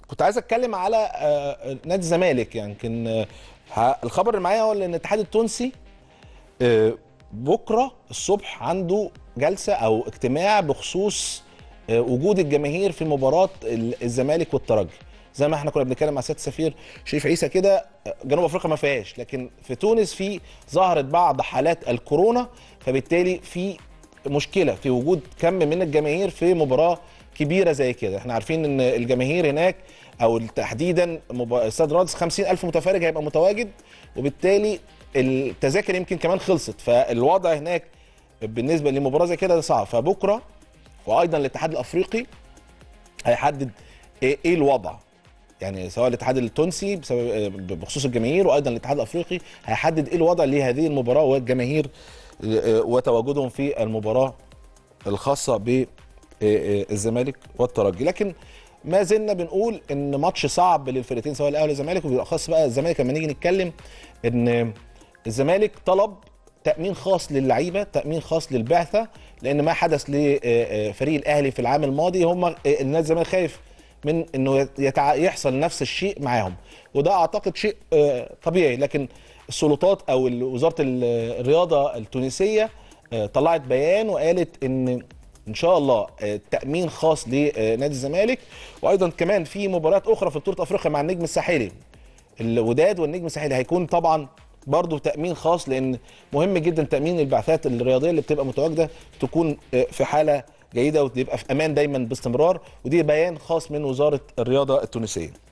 كنت عايز اتكلم على آه، نادي الزمالك يعني يمكن آه، ه- الخبر اللي معايا هو ان الاتحاد التونسي آه، بكره الصبح عنده جلسه او اجتماع بخصوص آه، وجود الجماهير في مباراه ال- الزمالك والترجي زي ما احنا كنا بنتكلم مع سياده السفير شريف عيسى كده آه، جنوب افريقيا ما فيهاش لكن في تونس في ظهرت بعض حالات الكورونا فبالتالي في مشكله في وجود كم من الجماهير في مباراه كبيره زي كده احنا عارفين ان الجماهير هناك او تحديدا مب- استاد رادس 50000 متفرج هيبقى متواجد وبالتالي التذاكر يمكن كمان خلصت فالوضع هناك بالنسبه لمباراه زي كده ده صعب فبكره وايضا الاتحاد الافريقي هيحدد ايه إيه الوضع يعني سواء الاتحاد التونسي بسبب بخصوص الجماهير وايضا الاتحاد الافريقي هيحدد ايه الوضع لهذه المباراه والجماهير آه، وتواجدهم في المباراه الخاصه بالزمالك والترجي لكن ما زلنا بنقول ان ماتش صعب للفرقتين سواء الاهلي والزمالك وبالاخص بقى الزمالك لما نيجي نتكلم ان الزمالك طلب تامين خاص للعيبه تامين خاص للبعثه لان ما حدث لفريق الاهلي في العام الماضي هم النادي الزمالك خايف من انه يتع... يحصل نفس الشيء معاهم وده اعتقد شيء آه، طبيعي لكن السلطات او ال- وزاره ال- الرياضه التونسيه آه، طلعت بيان وقالت ان ان شاء الله آه، تامين خاص لنادي الزمالك وايضا كمان في مباريات اخرى في بطوله افريقيا مع النجم الساحلي الوداد والنجم الساحلي هيكون طبعا برضه تامين خاص لان مهم جدا تامين البعثات الرياضيه اللي بتبقى متواجده تكون آه، في حاله جيده وتبقى في امان دايما باستمرار ودي بيان خاص من وزاره الرياضه التونسيه